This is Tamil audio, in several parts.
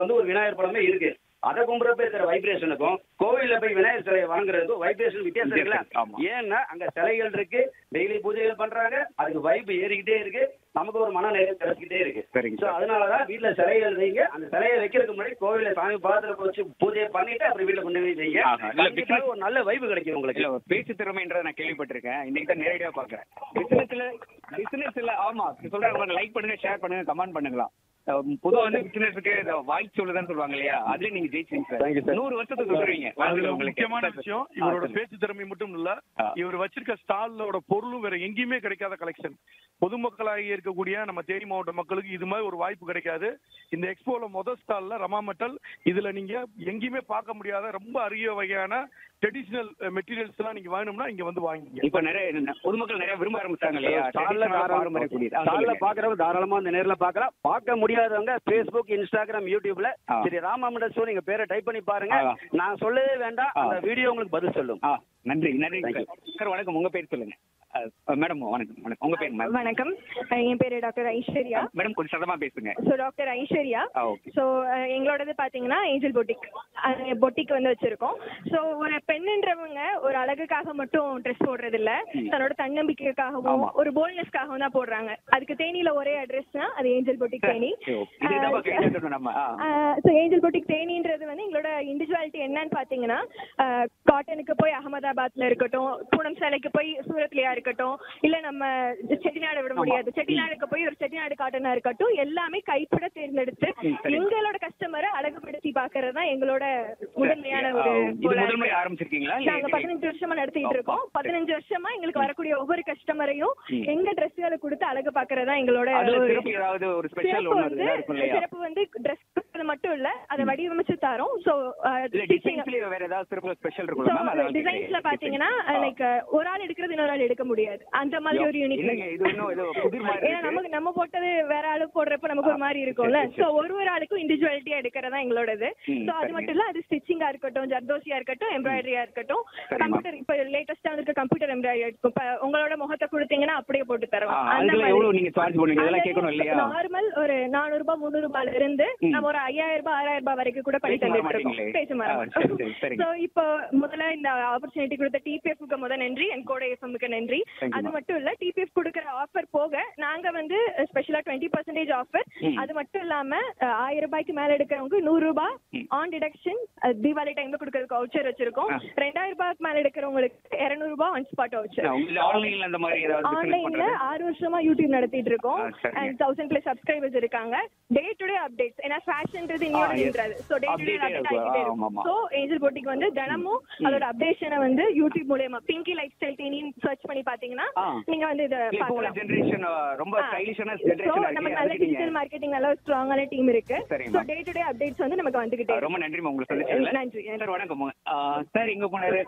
வந்து ஒரு விநாயகர் படமே இருக்கு அதை கும்புறப்ப இருக்கிற வைப்ரேஷனுக்கும் கோவில்ல போய் விநாயகர் சிலையை வாங்குறதுக்கும் வைப்ரேஷன் வித்தியாசம் இருக்குல்ல ஆமா. ஏன்னா அங்க சிலைகள் இருக்கு டெய்லி பூஜைகள் பண்றாங்க அதுக்கு வைப் ஏறிக்கிட்டே இருக்கு நமக்கு ஒரு மன நிறைவு கிடைச்சிக்கிட்டே இருக்கு சரிங்க சோ சார். அதனாலதான் வீட்டுல சிலைகள் வைங்க அந்த சிலையை வைக்கிறதுக்கு முன்னாடி கோவில சாமி பாத்திரத்தை வச்சு பூஜையை பண்ணிட்டு அப்புறம் வீட்டுல கொண்டு போய் செய்யுங்க ஆஹா. இல்ல, கண்டிப்பா ஒரு நல்ல வைப்பு கிடைக்கும் உங்களுக்கு இல்ல ஒரு பேச்சு திறமைன்றத நான் கேள்விப்பட்டிருக்கேன் இன்னைக்கு தான் நேரடியா பாக்குறேன் பிசினஸ்ல பிசினஸ்ல ஆமா சொல்றாங்க லைக் பண்ணுங்க ஷேர் பண்ணுங்க கமெண்ட் பண்ணுங்களாம் அஹ் பொதுவா வந்து பிசினஸ்க்கு வாய்ஸ் சொல்லுதான்னு சொல்லுவாங்க இல்லையா அதுல நீங்க ஜெயிச்சீங்க Thank you, sir. சார் நூறு வருஷத்துக்கு சொல்றீங்க அதுல வாழ்த்துக்கள் உங்களுக்கு. முக்கியமான சார், விஷயம் ஆ, இவரோட சொல்லுங்க. பேச்சு திறமை மட்டும் இல்ல ஆ. இவர் வச்சிருக்க ஸ்டாலோட பொருளும் வேற எங்கேயுமே கிடைக்காத கலெக்ஷன் பொதுமக்களாகி இருக்கக்கூடிய நம்ம தேனி மாவட்ட மக்களுக்கு இது மாதிரி ஒரு வாய்ப்பு கிடைக்காது இந்த எக்ஸ்போல முதல் ஸ்டால்ல ரமா மெட்டல் இதுல நீங்க எங்கேயுமே பார்க்க முடியாத ரொம்ப அரிய வகையான ட்ரெடிஷனல் மெட்டீரியல்ஸ் எல்லாம் நீங்க வேணும்னா இங்க வந்து வாங்கிங்க இப்ப நிறைய என்ன- பொதுமக்கள் நிறைய விரும்ப ஆரம்பிச்சாங்க இல்லையா ஸ்டால்ல Traditional பாரம்பரிய கூடியது. ஆ, ஸ்டால்ல சொல்லுங்க. பாக்குறவங்க தாராளமா அந்த நேர்ல பாக்கலாம் பார்க்க முடியாதவங்க ஃபேஸ்புக் இன்ஸ்டாகிராம் யூடியூப்ல ஆ. சரி ராமாமண்ட ஷோ நீங்க பேரை டைப் பண்ணி பாருங்க ஆ. நான் சொல்லவே வேண்டாம் ஆ. அந்த வீடியோ உங்களுக்கு பதில் சொல்லும் ஆ நன்றி நன்றி Thank சார் சார் வணக்கம் உங்க பேர் சொல்லுங்க அஹ், மேடம் வணக்கம் வணக்கம் உங்க பேர் மேம் வணக்கம் அஹ் என் பேரு டாக்டர் ஐஸ்வர்யா மேடம் கொஞ்சம் சத்தமா பேசுங்க so doctor Aishwarya ah okay so எங்களோடது பார்த்தீங்கன்னா ஏஞ்சல் பொட்டிக் பொட்டிக் வந்து வச்சிருக்கோம் ஸோ ஒரு பெண்ணுன்றவங்க ஒரு அழகுக்காக மட்டும் ட்ரெஸ் போடுறது இல்ல தன்னோட தன்னம்பிக்கைக்காகவும் ஆமா. ஒரு போல்ட்னஸ்க்காகவும் தான் போடுறாங்க அதுக்கு தேனியில ஒரே அட்ரஸ்னா அது ஏஞ்சல் பொட்டிக் தேனி இதுதான் கேட்கணும் நம்ம ஆ. ஸோ ஏஞ்சல் பொட்டிக் தேனின்றது வந்து எங்களோட இண்டிவிஜுவாலிட்டி என்னன்னு பார்த்தீங்கன்னா காட்டனுக்கு போய் அகமதாபாத்ல இருக்கட்டும் பூனம் சேலைக்கு போய் சூரத்லயா இருக்கட்டும் இல்ல நம்ம செட்டிநாடு விட முடியாது செட்டிநாடுக்கு போய் ஒரு செட்டிநாடு காட்டனா இருக்கட்டும் எல்லாமே கைப்பட தேர்ந்தெடுத்து ம், சரி. எங்களோட கஸ்டமரை அழகுபடுத்தி பாக்குறது தான் எங்களோட முதன்மையான ஒரு ஆ, இது goal ஆ முதல் முறை இருக்கு. ஆரம்பிச்சிருக்கீங்களா இல்ல நாங்க எப்படி? பதினஞ்சு வருஷமா நடத்திட்டு இருக்கோம் அப்பா. பதினஞ்சு வருஷமா எங்களுக்கு வரக்கூடிய ஒவ்வொரு கஸ்டமரையும் ம். எங்க ட்ரெஸ்களை கொடுத்து அழகு பாக்குறது தான் எங்களோட அதுல ஒரு சிறப்பு ஏதாவது ஒரு ஸ்பெஷல் சிறப்பு ஒன்று வந்து இருக்கும் இல்லையா சிறப்பு வந்து ட்ரெஸ் மட்டும் இல்ல அதை வடிவமைச்சு தரோம் சோ இல்ல டிசைன்ஸ்லயே வேற ஏதாவது சிறப்பு ஸ்பெஷல் இருக்கும்ல மேம் அதனால டிசைன்ஸ்ல கேக்குறேன். பாத்தீங்கன்னா ஆ. லைக் ஒரு ஆள் எடுக்கிறது இன்னொரு ஆள் எடுக்க முடியாது அந்த மாதிரி ஒரு யூனிக் என்னங்க இது இன்னும் ஏதோ புதிர் மாதிரி ஏன்னா இருக்கு. நமக்கு நம்ம போட்டது வேற ஆளு போடுறப்ப நமக்கு ஒரு மாதிரி இருக்கும்ல சரி, சரி. சோ ஒரு ஒரு ஆளுக்கும் இண்டிவிஜுவாலிட்டியா எடுக்கிறதா எங்களோடது ம், சோ அது சரிங்க. மட்டும் இல்ல அது ஸ்டிச்சிங்கா இருக்கட்டும் ஜர்தோசியா இருக்கட்டும் எம்ப்ராய்டரியா இருக்கட்டும் சரிம்மா. கம்ப்யூட்டர் இப்ப லேட்டஸ்டா வந்திருக்க கம்ப்யூட்டர் எம்ப்ராய்டரி இருக்கும் இப்ப உங்களோட முகத்தை கொடுத்தீங்கன்னா அப்படியே போட்டு ஆ, தருவோம் அதுக்கெல்லாம் எவ்வளவு நீங்க சார்ஜ் பண்ணுவீங்க இதெல்லாம் கேட்கணும் இல்லையா நார்மல் ஒரு நானூறு ரூபாய் முந்நூறு ரூபாயில இருந்து ம். நம்ம ஒரு ஐயாயிரம் ரூபாய் ஆறாயிரம் ரூபாய் வரைக்கும் கூட பண்ணி பேச தந்துட்டு மாட்டீங்களே. இருக்கோம் பேச ஆ, சரி, சரி, சரிங்க. சோ இப்போ முதல்ல இந்த ஆப்பர்ச்சுனிட்டி கொடுத்த டிபிஎஃப்க்கு முத நன்றி என் கோட எஃப்எம்க்கு நன்றி Thank you, அது ma'am. மட்டும் இல்ல டிபிஎஃப் கொடுக்குற ஆஃபர் போக நாங்க வந்து ஸ்பெஷலா டுவெண்ட்டி பர்சன்டேஜ் ஆஃபர் ம். அது மட்டும் இல்லாம அஹ், ஆயிரம் ரூபாய்க்கு மேல எடுக்கிறவங்க நூறு ரூபாய் ம். ஆன் டிடக்ஷன் தீபாவளி டைம்ல கொடுக்கறதுக்கு வவுச்சர் வச்சிருக்கோம் ஆ. ரெண்டாயிரம் ரூபாய்க்கு மேல எடுக்கிறவங்களுக்கு இருநூறு ரூபாய் ஒன் ஸ்பாட் வவுச்சர் உங்களுக்கு ஆன்லைன்ல அந்த மாதிரி ஏதாவது business ஆன்லைன்ல பண்றது ஆறு வருஷமா யூடியூப் நடத்திட்டு இருக்கோம் ஆ, சரிங்க. அண்ட் தௌசண்ட் பிளஸ் சப்ஸ்கிரைபர்ஸ் இருக்காங்க டே டு டே அப்டேட்ஸ் ஏன்னா ஃபேஷன்ன்றது ஆ, இன்னொரு yes. நின்றது so day to day Update update இருக்கும். ஆகிட்டே ஆ, ஆமா, ஆமா. இருக்கும் சோ ஏஞ்சல் போட்டிக்கு வந்து தினமும் அதோட அப்டேஷனை வந்து யூடியூப் மூலமா பிங்கி லைஃப் ஸ்டைல் டீனின்னு சர்ச் பண்ணி பாத்தீங்கன்னா ஆ. நீங்க வந்து இத இல்ல, இப்போ உள்ள பார்க்கலாம் ஜெனரேஷன் ரொம்ப ஆ. ஸ்டைலிஷான So, ஜெனரேஷன் நமக்கு நல்ல டிஜிட்டல் மார்க்கெட்டிங் நல்ல ஒரு ஸ்ட்ராங்கான டீம் இருக்கு சரிம்மா. So day to day updates வந்து நமக்கு வந்துகிட்டே இருக்கு ரொம்ப நன்றி உங்களை சந்திச்சதுல நன்றி. சார் வணக்கம் ஆ, சார் எங்க போனாரு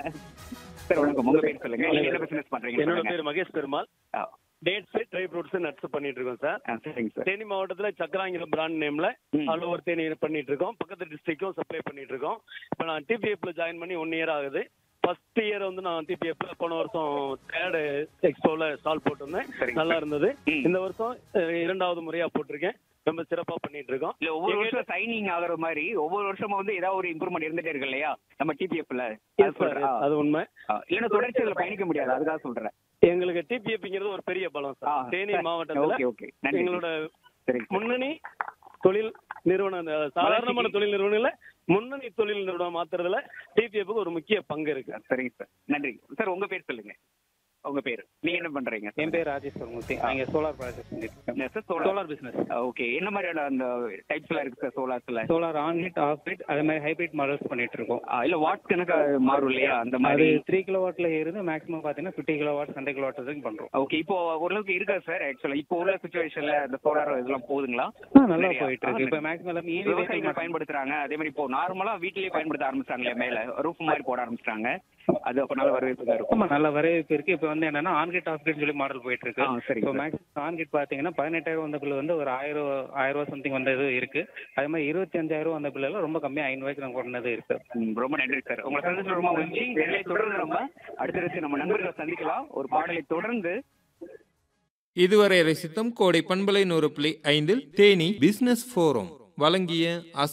சார் வணக்கம் உங்க பேர் சொல்லுங்க நீங்க என்ன பிசினஸ் பண்றீங்க என்னோட சொல்லுங்க. பேர் மகேஷ் பெருமாள் ஆ, டேட்ஸ் ட்ரை ஃப்ரூட்ஸ் நட்ஸ் பண்ணிட்டு இருக்கோம் சார் ஆ, சரிங்க சார் தேனி மாவட்டத்துல சக்கராங்கிற பிராண்ட் நேம்ல ம். ஆல் ஓவர் தேனி பண்ணிட்டு இருக்கோம் பக்கத்து டிஸ்ட்ரிக்டும் சப்ளை பண்ணிட்டு இருக்கோம் இப்போ நான் டிபிஎஃப்ல ஜாயின் பண்ணி ஒன் இயர் ஆகுது ஃபர்ஸ்ட் இயர் வந்து நான் டிபிஎஃப்ல போன வருஷம் தேர்டு எக்ஸ்போல ஸ்டால் போட்டிருந்தேன் சரிங்க நல்லா சார். இருந்தது ம். இந்த வருஷம் அஹ், இரண்டாவது முறையா போட்டிருக்கேன் ரொம்ப சிறப்பா பண்ணிட்டு இருக்கோம் இல்ல ஒவ்வொரு எங்க வருஷம் சைனிங் ஆகுற மாதிரி ஒவ்வொரு வருஷமும் வந்து ஏதாவது ஒரு இம்ப்ரூவ்மெண்ட் இருந்துட்டே இருக்கு இல்லையா நம்ம டிபிஎஃப்ல Yes, sir. அது உண்மை இல்லன்னா தொடர்ச்சி அதுல பயணிக்க முடியாது அதுக்காக சொல்றேன் எங்களுக்கு டிபிஎஃப்ங்கிறது ஒரு பெரிய பலம் ஆ, சார் தேனி சரி. மாவட்டத்துல ஓகே, ஓகே. நன்றி. எங்களோட சரிங்க சார். முன்னணி தொழில் நிறுவனம் அந்த சாதாரணமான தொழில் நிறுவனங்கள்ல முன்னணி தொழில் நிறுவனம் மாத்துறதுல டிபிஎஃப்க்கு ஒரு முக்கிய பங்கு இருக்கு சரிங்க சார் நன்றி சார் உங்க பேர் சொல்லுங்க உங்க பேர் நீங்க என்ன பண்றீங்க என் பேர் ராஜேஸ்வர் மூர்த்தி நாங்க சோலார் ப்ராஜெக்ட் பண்ணிட்டு இருக்கோம் sir solar solar business okay என்ன மாதிரியான அந்த டைப்ஸ் எல்லாம் இருக்கு sir சோலார்ஸ்ல solar on hit of hit அதே மாதிரி ஹைபிரிட் மாடல்ஸ் பண்ணிட்டு இருக்கோம் இல்ல வாட் கணக்கு மாறும் இல்லையா அந்த அது மாதிரி த்ரீ கிலோ வாட்ல இருந்து மேக்ஸிமம் பாத்தீங்கன்னா fifty kilowatt hundred kilowatt வரைக்கும் பண்றோம் ஓகே இப்போ ஓரளவுக்கு இருக்கா சார் ஆக்சுவலா இப்போ உள்ள சுச்சுவேஷன்ல இந்த சோலார் இதெல்லாம் போகுதுங்களா ஆ, நல்லா நிறையா? போயிட்டு இருக்கு ஆ, இப்போ மேக்ஸிமம் எல்லாமே EV விவசாயிகள் vehicle பயன்படுத்துறாங்க அதே மாதிரி இப்போ நார்மலா வீட்லயே பயன்படுத்த ஆரம்பிச்சாங்க மேல ரூஃப் மாதிரி போட ஆரம்பிச்சிட்டாங்க அது அப்ப நல்ல வரவேற்பு தான் இருக்கும் ஆமா நல்ல வரவேற்பு இருக்கு இப்போ வந்து என்னன்னா ஆன்கிட் ஆஃப் சொல்லி மாடல் போயிட்டு இருக்கு ஆ, சரிங்க இப்போ சார். மேக்ஸிமம் ஆன்கிட் பாத்தீங்கன்னா பதினெட்டாயிரம் வந்த பில் வந்து ஒரு ஆயிரம் ஆயிரம் ரூபா சம்திங் வந்த இது இருக்கு அதே மாதிரி இருபத்தி அஞ்சாயிரம் வந்த பில் எல்லாம் ரொம்ப கம்மியா ஐநூறுவாய்க்கு நம்ம கொண்டது இருக்கு ம், ரொம்ப நன்றி சார் உங்களை சந்திச்சு ரொம்ப மகிழ்ச்சி வேலையை தொடர்ந்து நம்ம அடுத்தடுத்து நம்ம நண்பர்களை சந்திக்கலாம் ஒரு பாடலை தொடர்ந்து இதுவரை ரசித்தம் கோடை பண்பலை நூறு புள்ளி ஐந்தில் தேனி பிசினஸ் ஃபோரம் வழங்கிய